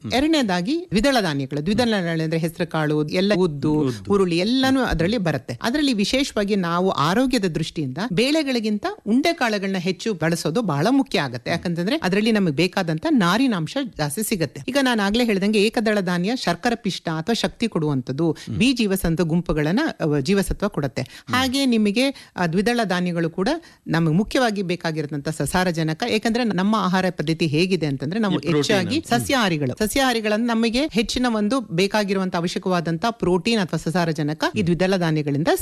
ಎರಡನೇದಾಗಿ ದ್ವಿದಳ ಧಾನ್ಯಗಳು ದ್ವಿದಳ ಧಾನ್ಯಗಳು ಅಂದ್ರೆ ಹೆಸರು ಕಾಳು ಎಲ್ಲ ಉದ್ದು ಹುರುಳಿ ಎಲ್ಲಾನು ಅದರಲ್ಲಿ ಬರುತ್ತೆ ಅದರಲ್ಲಿ ವಿಶೇಷವಾಗಿ ನಾವು ಆರೋಗ್ಯದ ದೃಷ್ಟಿಯಿಂದ ಬೇಳೆಗಳಿಗಿಂತ ಉಂಡೆ ಕಾಳುಗಳನ್ನ ಹೆಚ್ಚು ಬಳಸೋದು ಬಹಳ ಮುಖ್ಯ ಆಗುತ್ತೆ ಯಾಕಂತಂದ್ರೆ ಅದರಲ್ಲಿ ನಮಗೆ ಬೇಕಾದಂತ ನಾರಿನಾಂಶ ಜಾಸ್ತಿ ಸಿಗುತ್ತೆ ಈಗ ನಾನು ಆಗ್ಲೇ ಹೇಳ್ದಂಗೆ ಏಕದಳ ಧಾನ್ಯ ಶರ್ಕರ ಪಿಷ್ಟ ಅಥವಾ ಶಕ್ತಿ ಕೊಡುವಂಥದ್ದು ಬಿ ಜೀವಸತ್ವ ಗುಂಪುಗಳನ್ನ ಅವ, ಜೀವಸತ್ವ ಕೊಡುತ್ತೆ ಹಾಗೆ ನಿಮಗೆ ಆ, ದ್ವಿದಳ ಧಾನ್ಯಗಳು ಕೂಡ ನಮಗೆ ಮುಖ್ಯವಾಗಿ ಬೇಕಾಗಿರೋದಂತ ಸಸಾರಜನಕ ಯಾಕಂದ್ರೆ ನಮ್ಮ ಆಹಾರ ಪದ್ಧತಿ ಹೇಗಿದೆ ಅಂತಂದ್ರೆ ನಾವು ಹೆಚ್ಚಾಗಿ ಸಸ್ಯಾಹಾರಿಗಳು ಸಸ್ಯಾಹಾರಿಗಳನ್ನು ನಮಗೆ ಹೆಚ್ಚಿನ ಒಂದು ಬೇಕಾಗಿರುವಂತ ಅವಶ್ಯಕವಾದಂತ ಪ್ರೋಟೀನ್ ಅಥವಾ ಸಸಾರಜನಕ ಈ ದ್ವಿದಳ ಧಾನ್ಯಗಳಿಂದ